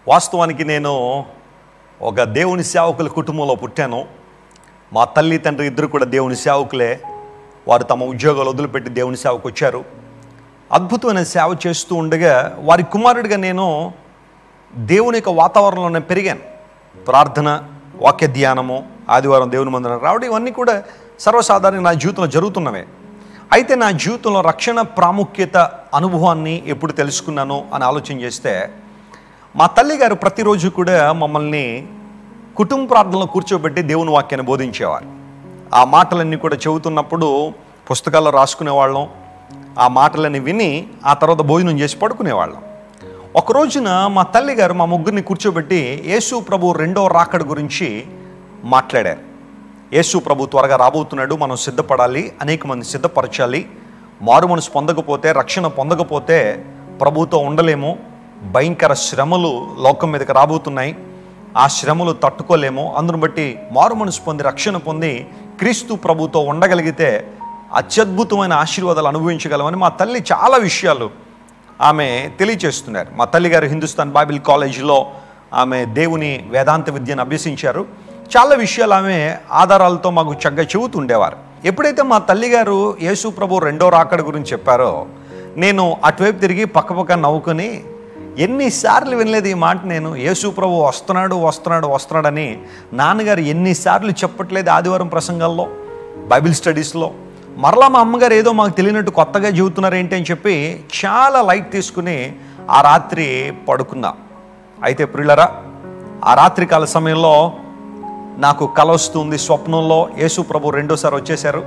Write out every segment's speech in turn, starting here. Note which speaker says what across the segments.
Speaker 1: వాస్తవానికి నేను ఒక దేవుని సేవకుల కుటుంబంలో పుట్టాను మా తల్లి తండ్రి ఇద్దరు కూడా దేవుని సేవకులే వారు తమ ఉద్యోగాలు వదిలిపెట్టి దేవుని సేవకు వచ్చారు అద్భుతమైన సేవ చేస్తూ ఉండగా వారి కుమారుడిగా నేను దేవుని యొక్క వాతావరణంలోనే పెరిగాను ప్రార్థన వాక్య ధ్యానము ఆదివారం దేవుని మందిరం రావడం ఇవన్నీ కూడా సర్వసాధారణంగా నా జీవితంలో జరుగుతున్నవే అయితే నా జీవితంలో రక్షణ ప్రాముఖ్యత అనుభవాన్ని ఎప్పుడు తెలుసుకున్నాను అని ఆలోచన చేస్తే మా తల్లి గారు ప్రతిరోజు కూడా మమ్మల్ని కుటుంబ ప్రార్థనలో కూర్చోబెట్టి దేవుని వాక్యాన్ని బోధించేవారు ఆ మాటలన్నీ కూడా చెబుతున్నప్పుడు పుస్తకాల్లో రాసుకునేవాళ్ళం ఆ మాటలన్నీ విని ఆ తర్వాత భోజనం చేసి పడుకునేవాళ్ళం ఒక రోజున మా తల్లి గారు మా ముగ్గురిని కూర్చోబెట్టి యేసు ప్రభు రెండో రాకడ గురించి మాట్లాడారు యేసు ప్రభు త్వరగా రాబోతున్నాడు మనం సిద్ధపడాలి అనేక మంది సిద్ధపరచాలి మారు మనసు పొందకపోతే రక్షణ పొందకపోతే ప్రభుతో ఉండలేము భయంకర శ్రమలు లోకం మీదకి రాబోతున్నాయి ఆ శ్రమలు తట్టుకోలేము అందును బట్టి మారు మనసు పొంది రక్షణ పొంది క్రీస్తు ప్రభుతో ఉండగలిగితే అత్యద్భుతమైన ఆశీర్వాదాలు అనుభవించగలమని మా తల్లి చాలా విషయాలు ఆమె తెలియచేస్తున్నారు మా తల్లిగారు హిందుస్థాన్ బైబిల్ కాలేజీలో ఆమె దేవుని వేదాంత విద్యను అభ్యసించారు చాలా విషయాలు ఆమె ఆధారాలతో మాకు చక్కగా చెబుతుండేవారు ఎప్పుడైతే మా తల్లిగారు యేసు ప్రభు రెండో రాకడ గురించి చెప్పారో నేను అటువైపు తిరిగి పక్కపక్క నవ్వుకొని ఎన్నిసార్లు వినలేదు ఈ మాట నేను యేసు ప్రభు వస్తున్నాడు వస్తున్నాడు వస్తున్నాడని నాన్నగారు ఎన్నిసార్లు చెప్పట్లేదు ఆదివారం ప్రసంగాల్లో బైబిల్ స్టడీస్లో మరలా మా అమ్మగారు ఏదో మాకు తెలియనట్టు కొత్తగా చెబుతున్నారు ఏంటి అని చెప్పి చాలా లైట్ తీసుకుని ఆ రాత్రి పడుకున్నా అయితే ప్రియులరా ఆ రాత్రి కాల సమయంలో నాకు కల వస్తుంది స్వప్నంలో యేసు ప్రభు రెండోసారి వచ్చేశారు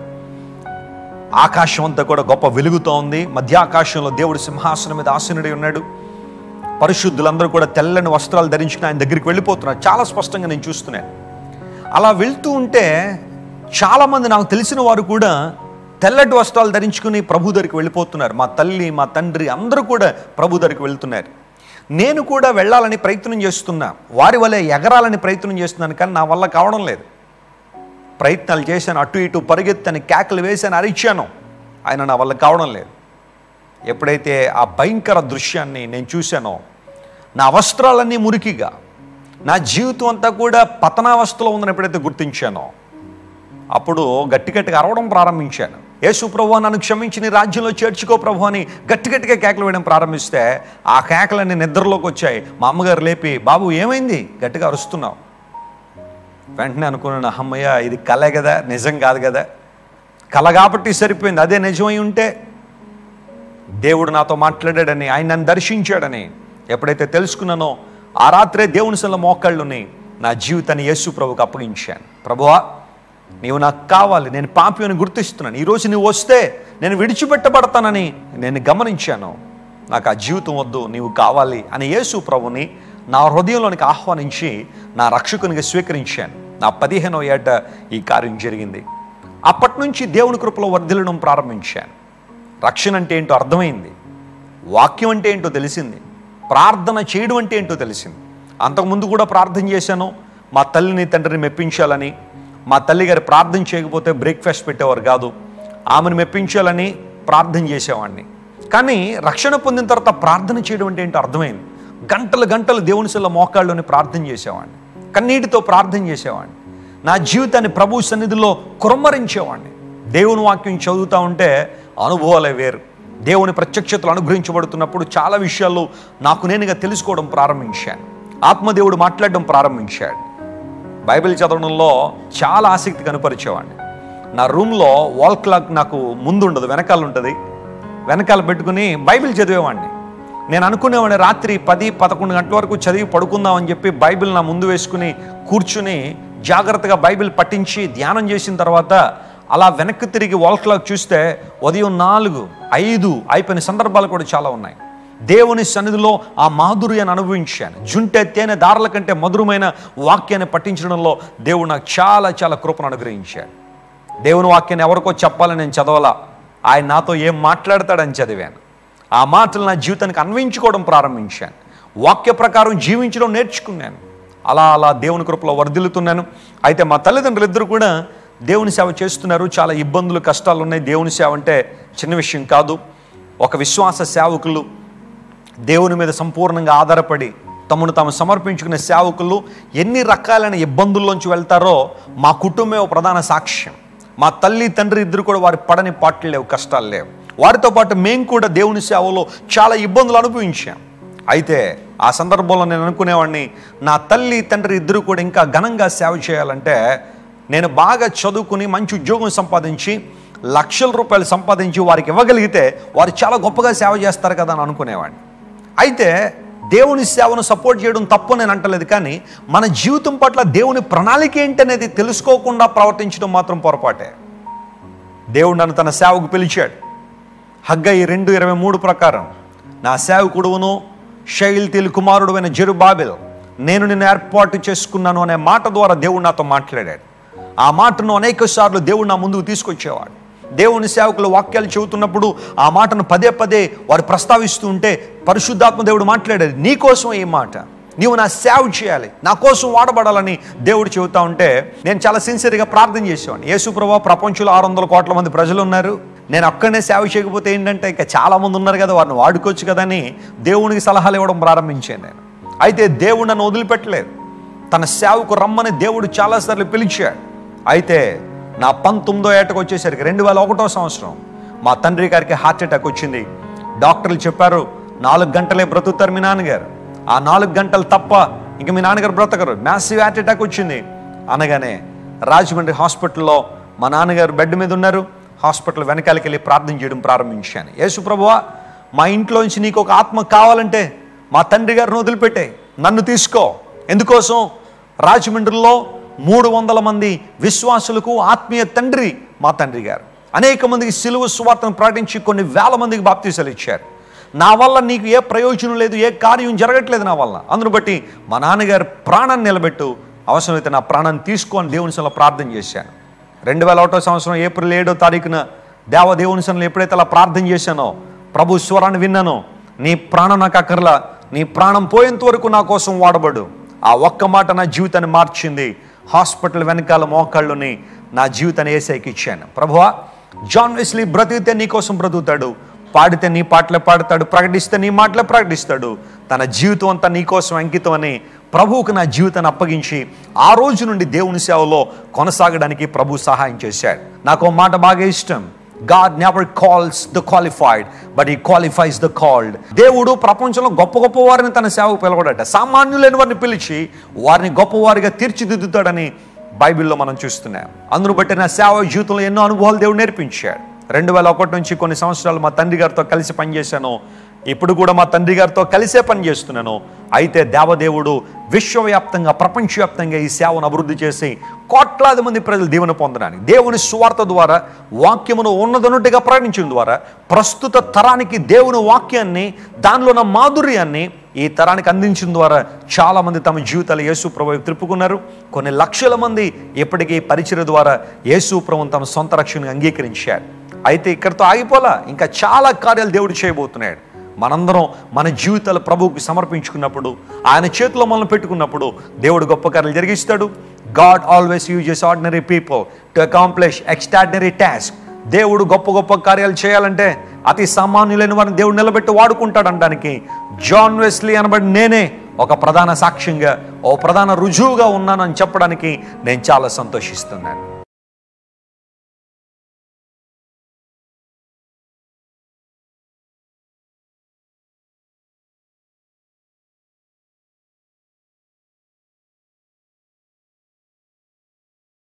Speaker 1: ఆకాశం అంతా కూడా గొప్ప వెలుగుతో ఉంది మధ్య ఆకాశంలో దేవుడు సింహాసనం మీద ఆసనుడై ఉన్నాడు పరిశుద్ధులందరూ కూడా తెల్లని వస్త్రాలు ధరించుకుని ఆయన దగ్గరికి వెళ్ళిపోతున్నారు చాలా స్పష్టంగా నేను చూస్తున్నాను అలా వెళ్తూ ఉంటే చాలామంది నాకు తెలిసిన వారు కూడా తెల్లటి వస్త్రాలు ధరించుకుని ప్రభు దగ్గరికి వెళ్ళిపోతున్నారు మా తల్లి మా తండ్రి అందరూ కూడా ప్రభు దగ్గరికి వెళ్తున్నారు నేను కూడా వెళ్ళాలని ప్రయత్నం చేస్తున్నా వారి వల్లే ఎగరాలని ప్రయత్నం చేస్తున్నాను కానీ నా వల్ల కావడం లేదు ప్రయత్నాలు చేశాను అటు ఇటు పరిగెత్తాను కేకలు వేశాను అరిచాను ఆయన నా వల్ల కావడం లేదు ఎప్పుడైతే ఆ భయంకర దృశ్యాన్ని నేను చూశానో నా వస్త్రాలన్నీ మురికిగా నా జీవితం అంతా కూడా పతనావస్థలో ఉందని ఎప్పుడైతే గుర్తించానో అప్పుడు గట్టి గట్టిగా అరవడం ప్రారంభించాను యేసు ప్రభు నన్ను క్షమించి నీ రాజ్యంలో చేర్చుకో ప్రభు అని గట్టి గట్టిగా కేకలు వేయడం ప్రారంభిస్తే ఆ కేకలన్నీ నిద్రలోకి వచ్చాయి మా అమ్మగారు లేపి బాబు ఏమైంది గట్టిగా అరుస్తున్నావు వెంటనే అనుకున్నాను అమ్మయ్య ఇది కలే కదా నిజం కాదు కదా కల కాబట్టి సరిపోయింది అదే నిజమై ఉంటే దేవుడు నాతో మాట్లాడాడని ఆయన నన్ను దర్శించాడని ఎప్పుడైతే తెలుసుకున్నానో ఆ రాత్రే దేవుని సెల మోకాళ్ళుని నా జీవితాన్ని యేసు ప్రభుకు అప్పగించాను ప్రభువా నీవు నాకు కావాలి నేను పాపి అని గుర్తిస్తున్నాను ఈరోజు నువ్వు వస్తే నేను విడిచిపెట్టబడతానని నేను గమనించాను నాకు ఆ జీవితం వద్దు నీవు కావాలి అని యేసు ప్రభుని నా హృదయంలోనికి ఆహ్వానించి నా రక్షకునిగా స్వీకరించాను నా పదిహేనో ఏట ఈ కార్యం జరిగింది అప్పటి నుంచి దేవుని కృపలో వర్ధిల్లడం ప్రారంభించాను రక్షణ అంటే ఏంటో అర్థమైంది వాక్యం అంటే ఏంటో తెలిసింది ప్రార్థన చేయడం అంటే ఏంటో తెలిసింది అంతకుముందు కూడా ప్రార్థన చేశాను మా తల్లిని తండ్రిని మెప్పించాలని మా తల్లి గారు ప్రార్థన చేయకపోతే బ్రేక్ఫాస్ట్ పెట్టేవారు కాదు ఆమెను మెప్పించాలని ప్రార్థన చేసేవాడిని కానీ రక్షణ పొందిన తర్వాత ప్రార్థన చేయడం అంటే ఏంటో అర్థమైంది గంటలు గంటలు దేవుని సెల్ల మోకాళ్ళలోని ప్రార్థన చేసేవాడిని కన్నీటితో ప్రార్థన చేసేవాడిని నా జీవితాన్ని ప్రభు సన్నిధిలో కురమ్మరించేవాడిని దేవుని వాక్యం చదువుతూ ఉంటే అనుభవాలే వేరు దేవుని ప్రత్యక్షతలు అనుగ్రహించబడుతున్నప్పుడు చాలా విషయాలు నాకు నేనుగా తెలుసుకోవడం ప్రారంభించాను ఆత్మదేవుడు మాట్లాడడం ప్రారంభించాడు బైబిల్ చదవడంలో చాలా ఆసక్తి కనపరిచేవాడిని నా రూమ్లో వాల్ క్లాక్ నాకు ముందు ఉండదు వెనకాల ఉంటుంది వెనకాల పెట్టుకుని బైబిల్ చదివేవాడిని నేను అనుకునేవాడిని రాత్రి పది పదకొండు గంటల వరకు చదివి పడుకుందామని చెప్పి బైబిల్ నా ముందు వేసుకుని కూర్చుని జాగ్రత్తగా బైబిల్ పట్టించి ధ్యానం చేసిన తర్వాత అలా వెనక్కి తిరిగి వాల్ క్లాక్ చూస్తే ఉదయం నాలుగు ఐదు అయిపోయిన సందర్భాలు కూడా చాలా ఉన్నాయి దేవుని సన్నిధిలో ఆ మాధుర్యాన్ని అనుభవించాను జుంటె తేనె దారుల కంటే మధురమైన వాక్యాన్ని పట్టించడంలో దేవుడు నాకు చాలా చాలా కృపను అనుగ్రహించాడు దేవుని వాక్యాన్ని ఎవరికో చెప్పాలని నేను చదవాలా ఆయన నాతో ఏం మాట్లాడతాడని చదివాను ఆ మాటలు నా జీవితానికి అన్వయించుకోవడం ప్రారంభించాను వాక్య ప్రకారం జీవించడం నేర్చుకున్నాను అలా అలా దేవుని కృపలో వర్ధిల్లుతున్నాను అయితే మా తల్లిదండ్రులు ఇద్దరు కూడా దేవుని సేవ చేస్తున్నారు చాలా ఇబ్బందులు కష్టాలు ఉన్నాయి దేవుని సేవ అంటే చిన్న విషయం కాదు ఒక విశ్వాస సేవకులు దేవుని మీద సంపూర్ణంగా ఆధారపడి తమను తాము సమర్పించుకునే సేవకులు ఎన్ని రకాలైన ఇబ్బందుల్లోంచి వెళ్తారో మా కుటుంబమే ఒక ప్రధాన సాక్ష్యం మా తల్లి తండ్రి ఇద్దరు కూడా వారి పడని పాటలు లేవు కష్టాలు లేవు వారితో పాటు మేము కూడా దేవుని సేవలో చాలా ఇబ్బందులు అనుభవించాం అయితే ఆ సందర్భంలో నేను అనుకునేవాడిని నా తల్లి తండ్రి ఇద్దరు కూడా ఇంకా ఘనంగా సేవ చేయాలంటే నేను బాగా చదువుకుని మంచి ఉద్యోగం సంపాదించి లక్షల రూపాయలు సంపాదించి వారికి ఇవ్వగలిగితే వారు చాలా గొప్పగా సేవ చేస్తారు కదా అని అనుకునేవాడిని అయితే దేవుని సేవను సపోర్ట్ చేయడం తప్పు నేను అంటలేదు కానీ మన జీవితం పట్ల దేవుని ప్రణాళిక ఏంటనేది తెలుసుకోకుండా ప్రవర్తించడం మాత్రం పొరపాటే దేవుడు నన్ను తన సేవకు పిలిచాడు హగ్గయి రెండు ఇరవై మూడు ప్రకారం నా సేవకుడువును శైల్తీలు కుమారుడువైన జెరుబాబెల్ నేను నిన్ను ఏర్పాటు చేసుకున్నాను అనే మాట ద్వారా దేవుడు నాతో మాట్లాడాడు ఆ మాటను అనేక సార్లు దేవుడు నా ముందుకు తీసుకొచ్చేవాడు దేవుని సేవకులు వాక్యాలు చెబుతున్నప్పుడు ఆ మాటను పదే పదే వారు ప్రస్తావిస్తూ ఉంటే పరిశుద్ధాత్మ దేవుడు మాట్లాడేది నీ కోసం ఈ మాట నీవు నా సేవ చేయాలి నా కోసం వాడబడాలని దేవుడు చెబుతా ఉంటే నేను చాలా సిన్సియర్గా ప్రార్థన చేసేవాడిని యేసుప్రభా ప్రపంచంలో ఆరు వందల కోట్ల మంది ప్రజలు ఉన్నారు నేను ఒక్కనే సేవ చేయకపోతే ఏంటంటే ఇంకా చాలా మంది ఉన్నారు కదా వారిని వాడుకోవచ్చు కదా అని దేవునికి సలహాలు ఇవ్వడం ప్రారంభించాను నేను అయితే దేవుడు నన్ను వదిలిపెట్టలేదు తన సేవకు రమ్మని దేవుడు చాలాసార్లు పిలిచాడు అయితే నా పంతొమ్మిదో ఏటకు వచ్చేసరికి రెండు వేల ఒకటో సంవత్సరం మా తండ్రి గారికి హార్ట్ అటాక్ వచ్చింది డాక్టర్లు చెప్పారు నాలుగు గంటలే బ్రతుకుతారు మీ నాన్నగారు ఆ నాలుగు గంటలు తప్ప ఇంక మీ నాన్నగారు బ్రతకరు మ్యాసివ్ హార్ట్ అటాక్ వచ్చింది అనగానే రాజమండ్రి హాస్పిటల్లో మా నాన్నగారు బెడ్ మీద ఉన్నారు హాస్పిటల్ వెనకాలకి వెళ్ళి ప్రార్థన చేయడం ప్రారంభించాను యేసు ప్రభువా మా ఇంట్లోంచి నీకు ఒక ఆత్మ కావాలంటే మా తండ్రి గారిని వదిలిపెట్టే నన్ను తీసుకో ఎందుకోసం రాజమండ్రిలో మూడు వందల మంది విశ్వాసులకు ఆత్మీయ తండ్రి మా తండ్రి గారు అనేక మందికి సిలువ సువార్తను ప్రకటించి కొన్ని వేల మందికి బాప్తీసాలు ఇచ్చారు నా వల్ల నీకు ఏ ప్రయోజనం లేదు ఏ కార్యం జరగట్లేదు నా వల్ల అందును బట్టి మా నాన్నగారు ప్రాణాన్ని నిలబెట్టు అవసరమైతే నా ప్రాణాన్ని తీసుకొని దేవుని సభలో ప్రార్థన చేశాను రెండు వేల ఒకటో సంవత్సరం ఏప్రిల్ ఏడో తారీఖున దేవ దేవుని సన్నిధిలో ఎప్పుడైతే అలా ప్రార్థన చేశానో ప్రభు స్వరాన్ని విన్నానో నీ ప్రాణం నాకు అక్కర్లా నీ ప్రాణం పోయేంత వరకు నా కోసం వాడబడు ఆ ఒక్క మాట నా జీవితాన్ని మార్చింది హాస్పిటల్ వెనకాల మోకాళ్ళుని నా జీవితాన్ని ఏసైకి ఇచ్చాను ప్రభువా జాన్ వెస్లీ బ్రతికితే నీ కోసం బ్రతుకుతాడు పాడితే నీ పాటలే పాడతాడు ప్రకటిస్తే నీ మాటలే ప్రకటిస్తాడు తన జీవితం అంతా నీ కోసం అంకితం అని ప్రభువుకు నా జీవితాన్ని అప్పగించి ఆ రోజు నుండి దేవుని సేవలో కొనసాగడానికి ప్రభు సహాయం చేశాడు నాకు ఓ మాట బాగా ఇష్టం God never calls the qualified but he qualifies the called దేవుడు ప్రపంచంలో గొప్ప గొప్ప వారిని తన సేవకు పిలవడట సామాన్యులైన వారిని పిలిచి వారిని గొప్పవారిగా తీర్చిదిద్దుతాడని బైబిల్లో మనం చూస్తున్నాం అందును బట్టి నా సేవ జీవితంలో ఎన్నో అనుభవాలు దేవుడు నేర్పించాడు రెండు వేల ఒకటి నుంచి కొన్ని సంవత్సరాలు మా తండ్రి గారితో కలిసి పనిచేశాను ఇప్పుడు కూడా మా తండ్రి గారితో కలిసే పనిచేస్తున్నాను అయితే దేవదేవుడు విశ్వవ్యాప్తంగా ప్రపంచవ్యాప్తంగా ఈ సేవను అభివృద్ధి చేసి కోట్లాది మంది ప్రజలు దీవెన పొందడానికి దేవుని స్వార్థ ద్వారా వాక్యమును ఉన్నదన్నట్టుగా ప్రకటించడం ద్వారా ప్రస్తుత తరానికి దేవుని వాక్యాన్ని దానిలో ఉన్న మాధుర్యాన్ని ఈ తరానికి అందించడం ద్వారా చాలా మంది తమ జీవితాలు యేసు ప్రభు వైపు తిప్పుకున్నారు కొన్ని లక్షల మంది ఇప్పటికీ ఈ పరిచయ ద్వారా యేసు ప్రభుని తమ సొంత రక్షణగా అంగీకరించారు అయితే ఇక్కడితో ఆగిపోలా ఇంకా చాలా కార్యాలు దేవుడు చేయబోతున్నాడు మనందరం మన జీవితాలు ప్రభువుకి సమర్పించుకున్నప్పుడు ఆయన చేతిలో మనల్ని పెట్టుకున్నప్పుడు దేవుడు గొప్ప కార్యాలు జరిగిస్తాడు God always uses ordinary people to accomplish extraordinary task దేవుడు గొప్ప గొప్ప కార్యాలు చేయాలంటే అతి సామాన్యులైన వారిని దేవుడు నిలబెట్టి వాడుకుంటాడు అనడానికి జాన్ వెస్లీ అనబడి నేనే ఒక ప్రధాన సాక్ష్యంగా ఓ ప్రధాన రుజువుగా ఉన్నానని చెప్పడానికి నేను చాలా సంతోషిస్తున్నాను